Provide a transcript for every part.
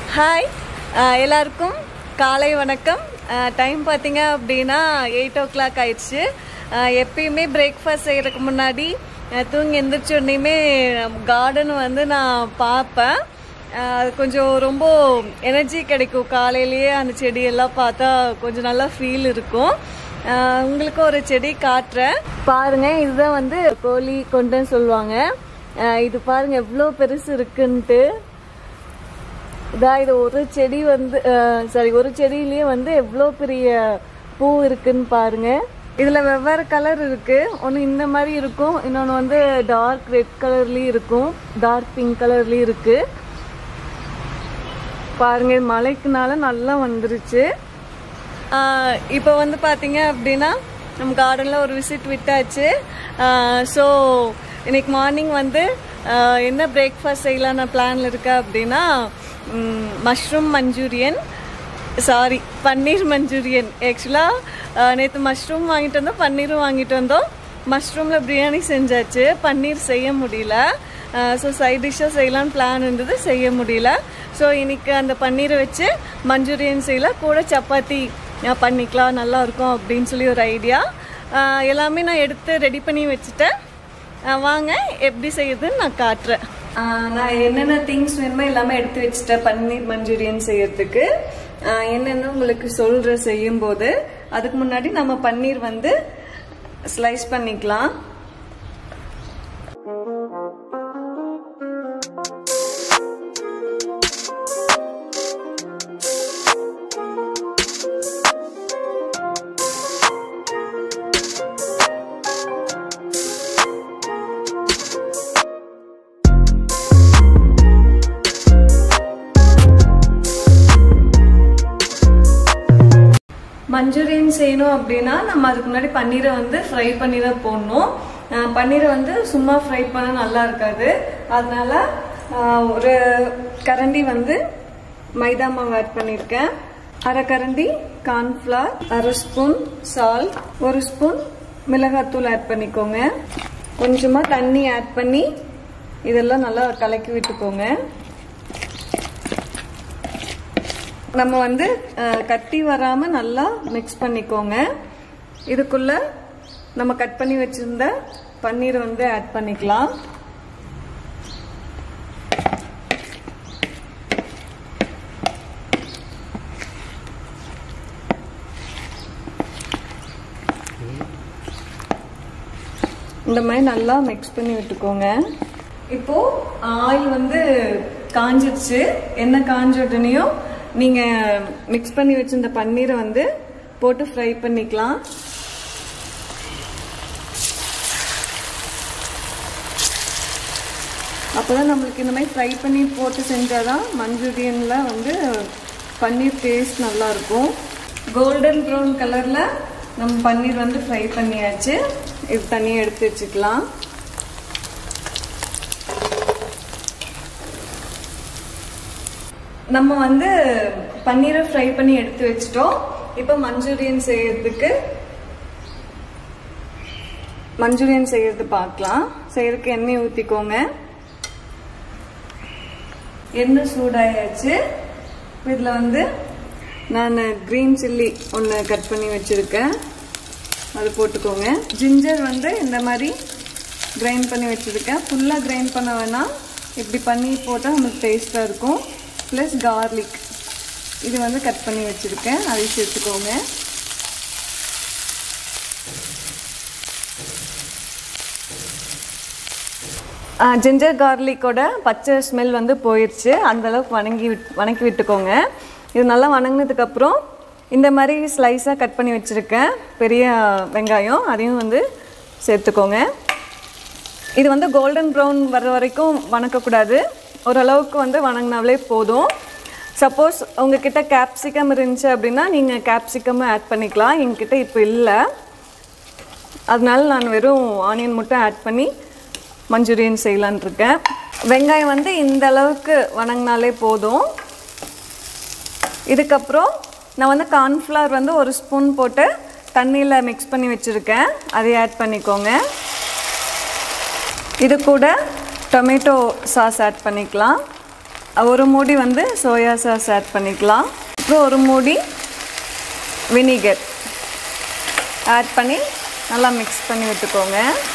Hi எல்லாருக்கும் காலை வணக்கம் டைம் பார்த்தீங்க அப்படின்னா எயிட் ஓ கிளாக் ஆயிடுச்சு அஹ், எப்பயுமே பிரேக்ஃபாஸ்ட் செய்கிறதுக்கு முன்னாடி அஹ், தூங்கி எந்திரிச்ச உடனேயுமே கார்டன் வந்து நான் பார்ப்பேன் அஹ், அது கொஞ்சம் ரொம்ப எனர்ஜி கிடைக்கும் காலையிலேயே அந்த செடியெல்லாம் பார்த்தா கொஞ்சம் நல்லா ஃபீல் இருக்கும் அஹ், உங்களுக்கு ஒரு செடி காட்டுறேன் பாருங்க இதுதான் வந்து கோழி கொண்டுன்னு சொல்லுவாங்க அஹ், இது பாருங்க எவ்வளோ பெருசு இருக்குன்ட்டு இதா இது ஒரு செடி வந்து சாரி ஒரு செடியிலேயே வந்து எவ்வளோ பெரிய பூ இருக்குன்னு பாருங்க இதில் வெவ்வேறு கலர் இருக்கு ஒன்று இந்த மாதிரி இருக்கும் இன்னொன்று வந்து டார்க் ரெட் கலர்லேயும் இருக்கும் டார்க் பிங்க் கலர்லேயும் இருக்கு பாருங்க இது மழைக்குனால நல்லா வந்துருச்சு இப்போ வந்து பார்த்தீங்க அப்படின்னா நம்ம கார்டனில் ஒரு விசிட் விட்டாச்சு ஸோ இன்னைக்கு மார்னிங் வந்து ஆஹ் என்ன பிரேக்ஃபாஸ்ட் செய்யலான்னு பிளானில் இருக்கா அப்படின்னா mushroom Manchurian sorry paneer Manchurian ஆக்சுவலாக நேற்று மஷ்ரூம் வாங்கிட்டு வந்தோம் பன்னீரும் வாங்கிட்டு வந்தோம் மஷ்ரூமில் பிரியாணி செஞ்சாச்சு பன்னீர் செய்ய முடியல ஸோ சைட் டிஷ்ஷாக செய்யலான்னு பிளான் இருந்தது செய்ய முடியல ஸோ இன்னைக்கு அந்த பன்னீரை வச்சு மஞ்சூரியன் செய்யலாம் கூட சப்பாத்தி அஹ், பண்ணிக்கலாம் நல்லா இருக்கும் அப்படின்னு சொல்லி ஒரு ஐடியா எல்லாமே நான் எடுத்து ரெடி பண்ணி வச்சுட்டேன் அஹ், வாங்க எப்படி செய்யுதுன்னு நான் காட்டுறேன் அஹ், நான் என்னென்ன திங்ஸ் வேணுமோ எல்லாமே எடுத்து வச்சுட்டேன் பன்னீர் மஞ்சூரியன் செய்யறதுக்கு அஹ், என்னென்னு உங்களுக்கு சொல்கிறேன் செய்யும்போது அதுக்கு முன்னாடி நம்ம பன்னீர் வந்து ஸ்லைஸ் பண்ணிக்கலாம் மஞ்சூரியன் செய்யணும் அப்படின்னா நம்ம அதுக்கு முன்னாடி பன்னீரை வந்து ஃப்ரை பண்ணி தான் போடணும் அஹ் பன்னீரை வந்து சும்மா ஃப்ரை பண்ண நல்லா இருக்காது அதனால அஹ், ஒரு கரண்டி வந்து மைதா மாவு ஆட் பண்ணியிருக்கேன் அரை கரண்டி கார்ன்ஃப்ளவர் அரை ஸ்பூன் சால்ட் ஒரு ஸ்பூன் மிளகாத்தூள் ஆட் பண்ணிக்கோங்க கொஞ்சமா தண்ணி ஆட் பண்ணி இதெல்லாம் நல்லா கலக்கி விட்டுக்கோங்க நம்ம வந்து அஹ், கட்டி வராம நல்லா மிக்ஸ் பண்ணிக்கோங்க இதுக்குள்ள நம்ம கட் பண்ணி வச்சிருந்த பன்னீர் வந்து ஆட் பண்ணிக்கலாம் இந்த மாதிரி நல்லா மிக்ஸ் பண்ணி விட்டுக்கோங்க இப்போ ஆயில் வந்து காஞ்சிருச்சு எண்ணெய் காஞ்ச உடனேயும் நீங்க மிக்ஸ் பண்ணி வச்சிருந்த பன்னீரை வந்து போட்டு ஃப்ரை பண்ணிக்கலாம் அப்போதான் நம்மளுக்கு இந்த மாதிரி ஃப்ரை பண்ணி போட்டு செஞ்சாதான் மஞ்சூரியன்ல வந்து பன்னீர் டேஸ்ட் நல்லா இருக்கும் கோல்டன் ப்ரௌன் கலர்ல நம்ம பன்னீர் வந்து ஃப்ரை பண்ணியாச்சு இது தனியாக எடுத்து வச்சுக்கலாம் நம்ம வந்து பன்னீரை ஃப்ரை பண்ணி எடுத்து வச்சிட்டோம் இப்போ மஞ்சூரியன் செய்யறதுக்கு மஞ்சூரியன் செய்யறது பார்க்கலாம் செய்யறதுக்கு எண்ணெய் ஊற்றிக்கோங்க எண்ணெய் சூடாயாச்சு இதில் வந்து நான் க்ரீன் சில்லி ஒன்று கட் பண்ணி வச்சுருக்கேன் அது போட்டுக்கோங்க ஜிஞ்சர் வந்து இந்த மாதிரி கிரைண்ட் பண்ணி வச்சுருக்கேன் ஃபுல்லாக கிரைண்ட் பண்ண வேணாம் இப்படி பண்ணி போட்டால் நமக்கு டேஸ்ட்டாக இருக்கும் ப்ளஸ் கார்லிக் இது வந்து கட் பண்ணி வச்சுருக்கேன் அதையும் சேர்த்துக்கோங்க ஜிஞ்சர் கார்லிக்கோட பச்சை ஸ்மெல் வந்து போயிடுச்சு அந்த அளவுக்கு வணங்கி விட் வணக்கி விட்டுக்கோங்க இது நல்லா வணங்கினதுக்கப்புறம் இந்த மாதிரி ஸ்லைஸாக கட் பண்ணி வச்சுருக்கேன் பெரிய வெங்காயம் அதையும் வந்து சேர்த்துக்கோங்க இது வந்து கோல்டன் ப்ரௌன் வர வரைக்கும் வணக்கக்கூடாது ஓரளவுக்கு வந்து வணங்கினாலே போதும் சப்போஸ் உங்ககிட்ட கேப்சிகம் இருந்துச்சு அப்படின்னா நீங்கள் கேப்சிகமும் ஆட் பண்ணிக்கலாம் எங்ககிட்ட இப்போ இல்லை அதனால நான் வெறும் ஆனியன் மட்டும் ஆட் பண்ணி மஞ்சூரியன் செய்யலான் இருக்கேன் வெங்காயம் வந்து இந்த அளவுக்கு வணங்கினாலே போதும் இதுக்கப்புறம் நான் வந்து கார்ன்ஃப்ளவர் வந்து ஒரு ஸ்பூன் போட்டு தண்ணியில் மிக்ஸ் பண்ணி வச்சுருக்கேன் அதை ஆட் பண்ணிக்கோங்க இது கூட டொமேட்டோ சாஸ் ஆட் பண்ணிக்கலாம் ஒரு மூடி வந்து சோயா சாஸ் ஆட் பண்ணிக்கலாம் அப்புறம் ஒரு மூடி வினிகர் ஆட் பண்ணி நல்லா மிக்ஸ் பண்ணி விட்டுக்கோங்க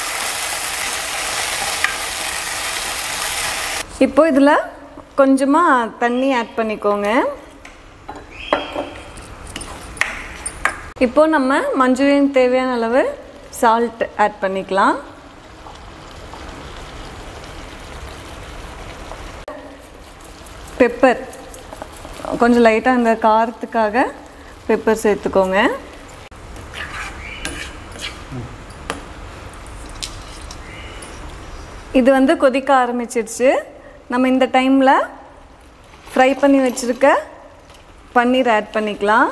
இப்போ இதில் கொஞ்சமாக தண்ணி ஆட் பண்ணிக்கோங்க இப்போ நம்ம மஞ்சூரியன் தேவையான அளவு சால்ட் ஆட் பண்ணிக்கலாம் பெப்பர் கொஞ்சம் லைட்டாக இந்த காரத்துக்காக பெப்பர் சேர்த்துக்கோங்க இது வந்து கொதிக்க ஆரம்பிச்சிடுச்சு நம்ம இந்த டைமில் ஃப்ரை பண்ணி வச்சுருக்க பன்னீர் ஆட் பண்ணிக்கலாம்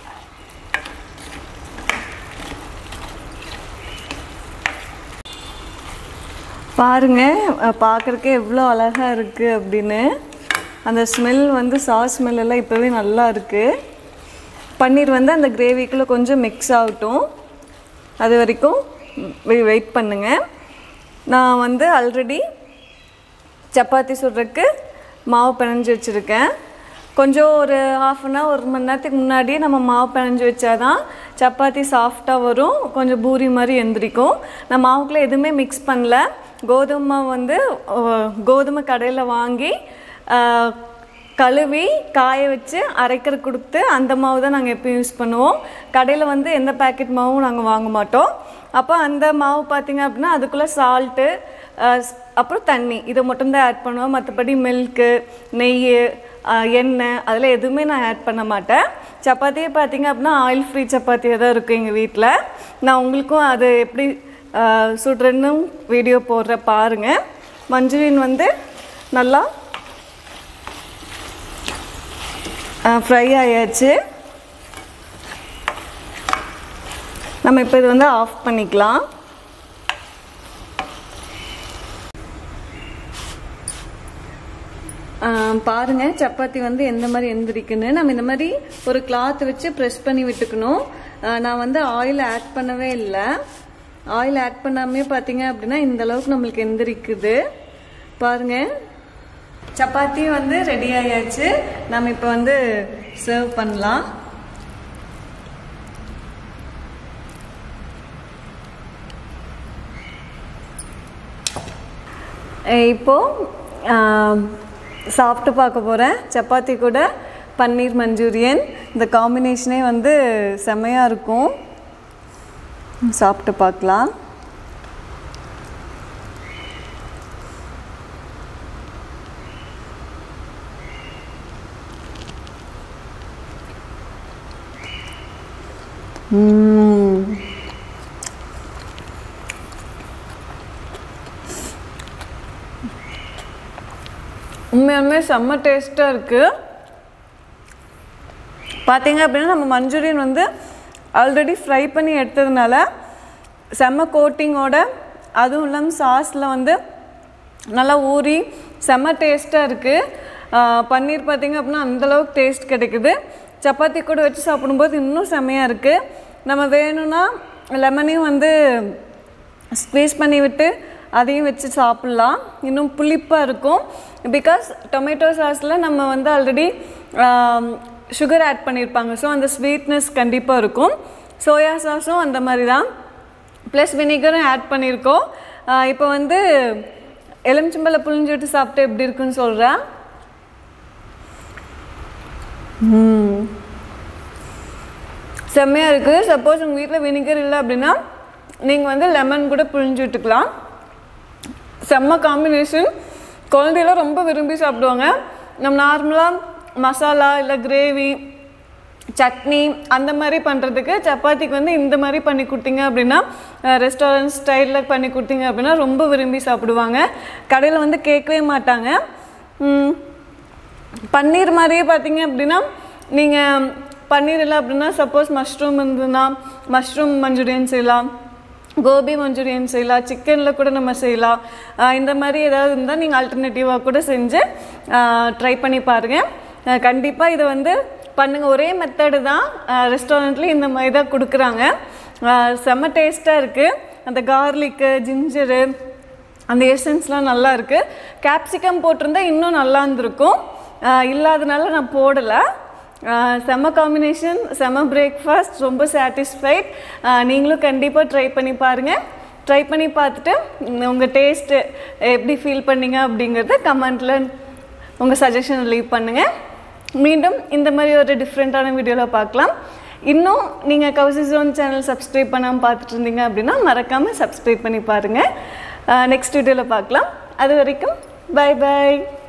பாருங்க பார்க்குறக்கே எவ்வளோ அழகாக இருக்குது அப்படின்னு அந்த ஸ்மெல் வந்து சாஸ் ஸ்மெல் எல்லாம் இப்போவே நல்லா இருக்குது பன்னீர் வந்து அந்த கிரேவிக்குள்ளே கொஞ்சம் மிக்ஸ் ஆகட்டும் அது வரைக்கும் வெயிட் பண்ணுங்கள் நான் வந்து ஆல்ரெடி சப்பாத்தி சுடுறதுக்கு மாவு பிணைஞ்சு வச்சுருக்கேன் கொஞ்சம் ஒரு ஹாஃப் அன் ஹவர் ஒரு மணி நேரத்துக்கு முன்னாடியே நம்ம மாவு பிணைஞ்சு வச்சாதான் சப்பாத்தி சாஃப்டாக வரும் கொஞ்சம் பூரி மாதிரி எந்திரிக்கும் நான் மாவுக்குள்ளே எதுவுமே மிக்ஸ் பண்ணல கோதுமை மாவு வந்து அஹ், கோதுமை கடையில் வாங்கி அஹ், கழுவி காய வச்சு அரைக்கிற கொடுத்து அந்த மாவு தான் நாங்கள் எப்பயும் யூஸ் பண்ணுவோம் கடையில் வந்து எந்த பேக்கெட் மாவும் நாங்கள் வாங்க மாட்டோம் அப்போ அந்த மாவு பார்த்தீங்க அப்படின்னா அதுக்குள்ளே சால்ட்டு அப்புறம் தண்ணி இதை மட்டும்தான் ஆட் பண்ணுவோம் மற்றபடி மில்க்கு நெய் அஹ், எண்ணெய் அதில் எதுவுமே நான் ஆட் பண்ண மாட்டேன் சப்பாத்தியே பார்த்தீங்க அப்படின்னா ஆயில் ஃப்ரீ சப்பாத்தியாக தான் இருக்கும் எங்கள் வீட்டில் நான் உங்களுக்கும் அது எப்படி அஹ், சுடுறேன்னு வீடியோ போடுற பாருங்கள் மஞ்சூரியன் வந்து நல்லா ஃப்ரை ஆயாச்சு நம்ம இப்போ இது வந்து ஆஃப் பண்ணிக்கலாம் ஆஹ் பாருங்க சப்பாத்தி வந்து எந்த மாதிரி எந்திரிக்குன்னு நம்ம இந்த மாதிரி ஒரு கிளாத் வச்சு ப்ரெஸ் பண்ணி விட்டுக்கணும் ஆஹ் நான் வந்து ஆயில் ஆட் பண்ணவே இல்லை ஆயில் ஆட் பண்ணாமே பார்த்தீங்க அப்படின்னா இந்த அளவுக்கு நம்மளுக்கு எந்திரிக்குது பாருங்க சப்பாத்தி வந்து ரெடி ஆயாச்சு நம்ம இப்போ வந்து சர்வ் பண்ணலாம் அஹ் இப்போ ஆம், சாப்பிட்டு பார்க்க போகிறேன் சப்பாத்தி கூட பன்னீர் மஞ்சூரியன் இந்த காம்பினேஷனே வந்து செம்மையாக இருக்கும் சாப்பிட்டு பார்க்கலாம் ம்ம். உண்மையாலுமே செம்ம டேஸ்ட்டாக இருக்குது பார்த்தீங்க அப்படின்னா நம்ம மஞ்சூரியன் வந்து ஆல்ரெடி ஃப்ரை பண்ணி எடுத்ததுனால செம்ம கோட்டிங்கோட அதுவும் இல்லாமல் சாஸில் வந்து நல்லா ஊறி செம்ம டேஸ்ட்டாக இருக்குது பன்னீர் பார்த்தீங்க அப்படின்னா அந்தளவுக்கு டேஸ்ட் கிடைக்குது சப்பாத்தி கூட வச்சு சாப்பிடும்போது இன்னும் செம்மையாக இருக்குது நம்ம வேணும்னா லெமனையும் வந்து ஸ்க்வீஸ் பண்ணி விட்டு அதையும் வச்சு சாப்பிட்லாம் இன்னும் புளிப்பாக இருக்கும் பிகாஸ் டொமேட்டோ சாஸில் நம்ம வந்து ஆல்ரெடி சுகர் ஆட் பண்ணியிருப்பாங்க ஸோ அந்த ஸ்வீட்னஸ் கண்டிப்பாக இருக்கும் சோயா சாஸும் அந்த மாதிரி தான் ப்ளஸ் வினிகரும் ஆட் பண்ணியிருக்கோம் இப்போ வந்து எலுமிச்சம்பழ புளிஞ்சு விட்டு சாப்பிட்டு எப்படி இருக்குன்னு சொல்கிறேன் செம்மையாக இருக்குது சப்போஸ் உங்கள் வீட்டில் வினிகர் இல்லை அப்படின்னா நீங்கள் வந்து லெமன் கூட புழிஞ்சு விட்டுக்கலாம் செம்ம காம்பினேஷன் குழந்தையெல்லாம் ரொம்ப விரும்பி சாப்பிடுவாங்க நம்ம நார்மலாக மசாலா இல்லை கிரேவி சட்னி அந்த மாதிரி பண்ணுறதுக்கு சப்பாத்திக்கு வந்து இந்த மாதிரி பண்ணி கொடுத்தீங்க அப்படின்னா ரெஸ்டாரண்ட் ஸ்டைலில் பண்ணி கொடுத்தீங்க அப்படின்னா ரொம்ப விரும்பி சாப்பிடுவாங்க கடையில் வந்து கேட்கவே மாட்டாங்க ம், பன்னீர் மாதிரியே பார்த்தீங்க அப்படின்னா நீங்கள் பன்னீர் இல்லை அப்படின்னா சப்போஸ் மஷ்ரூம் இருந்ததுன்னா மஷ்ரூம் மஞ்சூரியன் செய்யலாம் கோபி மஞ்சூரியன் செய்யலாம் சிக்கனில் கூட நம்ம செய்யலாம் ஆஹ் இந்த மாதிரி ஏதாவது இருந்தால் நீங்கள் ஆல்டர்னேட்டிவாக கூட செஞ்சு ட்ரை பண்ணி பாருங்கள் கண்டிப்பாக இதை வந்து பண்ணுங்கள் ஒரே மெத்தடு தான் ரெஸ்டாரண்ட்லேயும் இந்த மாதிரி தான் கொடுக்குறாங்க ஆஹ் செம்ம டேஸ்ட்டாக இருக்குது அந்த கார்லிக்கு ஜிஞ்சரு அந்த எசன்ஸ்லாம் நல்லா இருக்குது கேப்சிகம் போட்டிருந்தா இன்னும் நல்லா இருந்திருக்கும் ஆஹ் இல்லாதனால நான் போடலை ஆஹ் செம்ம காம்பினேஷன் செம்ம பிரேக்ஃபாஸ்ட் ரொம்ப சாட்டிஸ்ஃபைட் நீங்களும் கண்டிப்பாக ட்ரை பண்ணி பாருங்கள் ட்ரை பண்ணி பார்த்துட்டு உங்கள் டேஸ்ட்டு எப்படி ஃபீல் பண்ணீங்க அப்படிங்கிறத கமெண்ட்டில் உங்கள் சஜஷன் லீவ் பண்ணுங்கள் மீண்டும் இந்த மாதிரி ஒரு டிஃப்ரெண்ட்டான வீடியோவில் பார்க்கலாம் இன்னும் நீங்கள் கவுசி ஜோன் சேனல் சப்ஸ்கிரைப் பண்ணாமல் பார்த்துட்டு இருந்தீங்க அப்படின்னா மறக்காமல் சப்ஸ்கிரைப் பண்ணி பாருங்கள் நெக்ஸ்ட் வீடியோவில் பார்க்கலாம் அது வரைக்கும் பை பை